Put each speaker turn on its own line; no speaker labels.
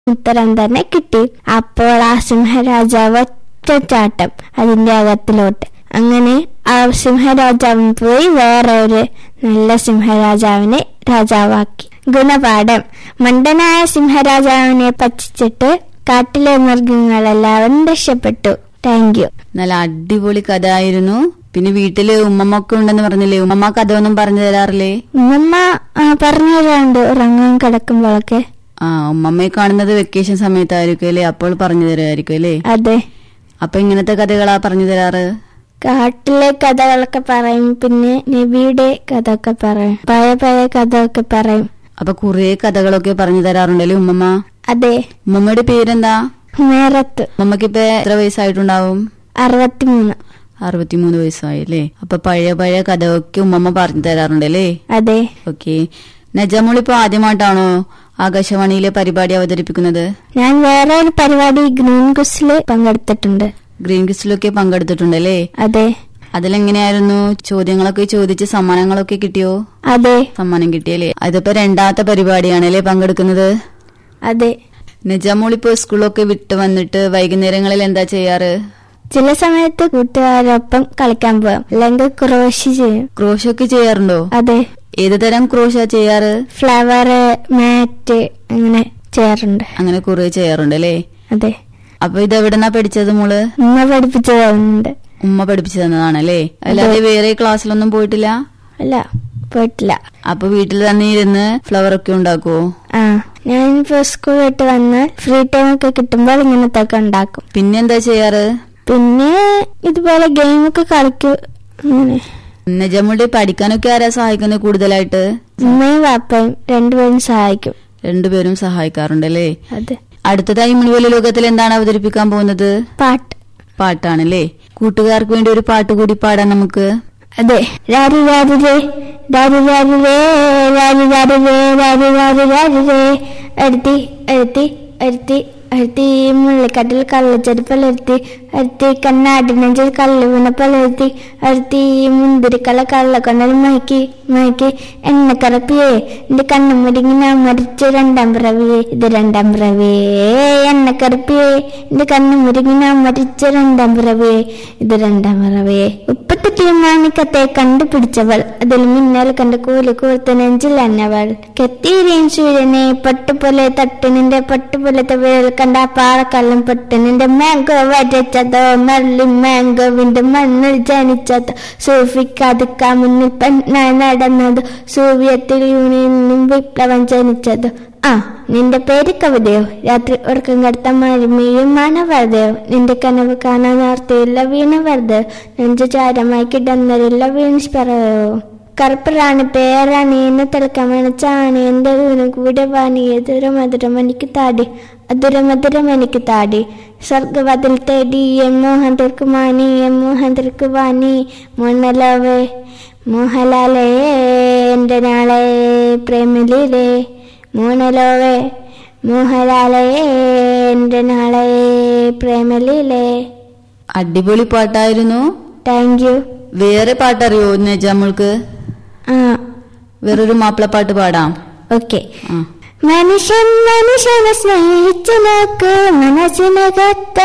ഉത്തരം തന്നെ കിട്ടി അപ്പോൾ ആ സിംഹരാജാവ് ഒറ്റച്ചാട്ടം അതിന്റെ അകത്തിലോട്ട് അങ്ങനെ ആ സിംഹരാജാവും പോയി വേറെ ഒരു നല്ല സിംഹരാജാവിനെ രാജാവാക്കി ഗുണപാഠം മണ്ടനായ സിംഹരാജാവിനെ പറ്റിച്ചിട്ട് കാട്ടിലെ മൃഗങ്ങളെല്ലാവരും രക്ഷപ്പെട്ടു താങ്ക് യു
നല്ല അടിപൊളി കഥ ആയിരുന്നു പിന്നെ വീട്ടില് ഉമ്മമ്മ ഒക്കെ ഉണ്ടെന്ന് പറഞ്ഞില്ലേ ഉമ്മമ്മ കഥ ഒന്നും പറഞ്ഞു തരാറില്ലേ
ഉമ്മമ്മ ആ, പറഞ്ഞു തരാറുണ്ട് ഉറങ്ങാൻ കിടക്കുമ്പോഴൊക്കെ
ആ ഉമ്മമ്മയെ കാണുന്നത് വെക്കേഷൻ സമയത്തായിരിക്കും അല്ലേ അപ്പോൾ പറഞ്ഞു തരുമായിരിക്കും അല്ലേ
അതെ
അപ്പൊ ഇങ്ങനത്തെ കഥകളാ പറഞ്ഞു തരാറ്
കാട്ടിലെ കഥകളൊക്കെ പറയും പിന്നെ നബിയുടെ കഥ ഒക്കെ പറയും പഴയ പഴയ കഥ ഒക്കെ പറയും
അപ്പൊ കുറേ കഥകളൊക്കെ പറഞ്ഞു തരാറുണ്ടല്ലേ ഉമ്മമ്മ
അതെ
ഉമ്മമ്മയുടെ പേരെന്താ
ഹുമേറത്ത്
ഉമ്മമ്മക്ക് ഇപ്പൊ എത്ര വയസ്സായിട്ടുണ്ടാവും
അറുപത്തിമൂന്ന്
അറുപത്തിമൂന്ന് വയസ്സായല്ലേ അപ്പൊ പഴയ പഴയ കഥകളൊക്കെ ഉമ്മമ്മ പറഞ്ഞു തരാറുണ്ടല്ലേ
അതെ
ഓക്കെ നജാമോളിപ്പോ ആദ്യമായിട്ടാണോ ആകാശവാണിയിലെ പരിപാടി അവതരിപ്പിക്കുന്നത്
ഞാൻ വേറെ ഒരു പരിപാടി ഗ്രീൻ കുസില് പങ്കെടുത്തിട്ടുണ്ട്
ഗ്രീൻ ക്രിസ്റ്റിലൊക്കെ പങ്കെടുത്തിട്ടുണ്ടല്ലേ
അതെ
അതിലെങ്ങനെയായിരുന്നു ചോദ്യങ്ങളൊക്കെ ചോദിച്ച് സമ്മാനങ്ങളൊക്കെ കിട്ടിയോ
അതെ
സമ്മാനം കിട്ടിയല്ലേ അതിപ്പോ രണ്ടാമത്തെ പരിപാടിയാണല്ലേ പങ്കെടുക്കുന്നത്
അതെ
നിജാമോളിപ്പോ സ്കൂളൊക്കെ വിട്ട് വന്നിട്ട് വൈകുന്നേരങ്ങളിൽ എന്താ ചെയ്യാറ്
ചില സമയത്ത് കൂട്ടുകാരൊപ്പം കളിക്കാൻ പോവാം അല്ലെങ്കിൽ ക്രോഷി ചെയ്യും
ക്രോഷൊക്കെ ചെയ്യാറുണ്ടോ
അതെ
ഏത് തരം ക്രോഷ ചെയ്യാറ്
ഫ്ലവർ മാറ്റ് അങ്ങനെ ചെയ്യാറുണ്ട്
അങ്ങനെ കുറെ ചെയ്യാറുണ്ട് അല്ലേ
അതെ
അപ്പൊ ഇത് എവിടെന്നാ പഠിച്ചത് മോള്
ഉമ്മ പഠിപ്പിച്ചു തരുന്നുണ്ട്
ഉമ്മ പഠിപ്പിച്ചു തന്നതാണല്ലേ അല്ലാതെ വേറെ ക്ലാസ്സിലൊന്നും പോയിട്ടില്ല
അല്ല പോയിട്ടില്ല
അപ്പൊ വീട്ടിൽ തന്നെ ഇരുന്ന് ഫ്ലവർ ഒക്കെ ഉണ്ടാക്കുവോ
ആ ഞാനിപ്പോ സ്കൂൾ വിട്ട് വന്നാൽ ഫ്രീ ടൈം ഒക്കെ കിട്ടുമ്പോൾ ഇങ്ങനത്തെ ഒക്കെ ഉണ്ടാക്കും
പിന്നെന്താ ചെയ്യാറ്
പിന്നെ ഇതുപോലെ ഗെയിമൊക്കെ കളിക്കും അങ്ങനെ
നജമുടെ പഠിക്കാനൊക്കെ ആരാ സഹായിക്കുന്നത് കൂടുതലായിട്ട്
ഉമ്മയും വാപ്പയും രണ്ടുപേരും സഹായിക്കും
രണ്ടുപേരും സഹായിക്കാറുണ്ടല്ലേ
അതെ
അടുത്തതായി മുഴുവൻ ലോകത്തിൽ എന്താണ് അവതരിപ്പിക്കാൻ പോകുന്നത്
പാട്ട്
പാട്ടാണല്ലേ കൂട്ടുകാർക്ക് വേണ്ടി ഒരു പാട്ട് കൂടി പാടാൻ നമുക്ക്
അതെ രാരി രാരിരേ രാരി രാരിരേ രാരി രാരിരേ രാരി രാരി രാരിരേ അടുത്തി അടുത്തി അടുത്തി അടുത്തി മുള്ളിക്കട്ടിൽ കള്ള് ചെരുപ്പലരുത്തി അടുത്തി കണ്ണാടി നെഞ്ചിൽ കല്ല് വീണപ്പലരുത്തി അടുത്തി മുന്തിരിക്കള്ള കള്ള കൊണ്ടൽ മയക്കി മയക്കി എണ്ണ കറപ്പിയേ എന്റെ കണ്ണു മുരുങ്ങി ഞാൻ മരിച്ചു രണ്ടാം പിറവിയെ ഇത് രണ്ടാം പിറവിയേ എണ്ണ കറുപ്പിയേ എന്റെ കണ്ണു മുരുങ്ങി ഞാൻ മരിച്ചു രണ്ടാം പിറവിയെ ഇത് രണ്ടാം പിറവിയെ ഉപ്പത്തെട്ടിയ മാണിക്കത്തെ കണ്ടുപിടിച്ചവൾ അതിൽ മിന്നൽ കണ്ട് കൂലി കൂർത്ത് നെഞ്ചിൽ അന്നവൾ കെത്തീരിയും സൂര്യനെ പട്ടുപോലെ തട്ടിനിന്റെ പട്ടുപോലത്തെ വിരൽ കണ്ട പാറക്കല്ലും പൊട്ടനിന്റെ മാങ്കോ വരച്ചതോ മള്ളി മാങ്കോവിന്റെ മണ്ണിൽ ജനിച്ചതോ സൂഫിക്കാതിക്കാ മുന്നിൽ പെണ്ണായി നടന്നതോ സോവിയറ്റ് യൂണിയനിലും വിപ്ലവം ജനിച്ചതോ ആ നിന്റെ പേര് കവിതയോ രാത്രി ഉറക്കം കടത്ത മരുമയും മാനവരതയോ നിന്റെ കനവ് കാണാൻ നേർത്തയില്ല വീണ വെറുതെ നെഞ്ചു ചാരമായി കിടന്നരില്ല വീണിസ്പറയോ കറുപ്പറാണ് പേരാണ് എന്ന് തിളക്കം വേണച്ചാണ് എന്റെ വീണും കൂടെ വാണി എതുര മധുരം എനിക്ക് താടി അതുര മധുരം എനിക്ക് താടി സ്വർഗവതിൽ തേടി എം മോഹൻ തീർക്കുമാനി എം മോഹൻ തീർക്കുവാനി മോണലവേ മോഹലാലേ എന്റെ നാളെ പ്രേമലിലേ മോണലോവേ മോഹലാലേ എന്റെ നാളെ പ്രേമലിലേ
അടിപൊളി പാട്ടായിരുന്നു
താങ്ക് യു
വേറെ പാട്ടറിയോ നജാമോൾക്ക്
ആ
വേറൊരു മാപ്പിളപ്പാട്ട് പാടാം
ഓക്കെ
ആ
മനുഷ്യൻ മനുഷ്യനെ സ്നേഹിച്ചു നോക്ക് മനസ്സിനകത്ത്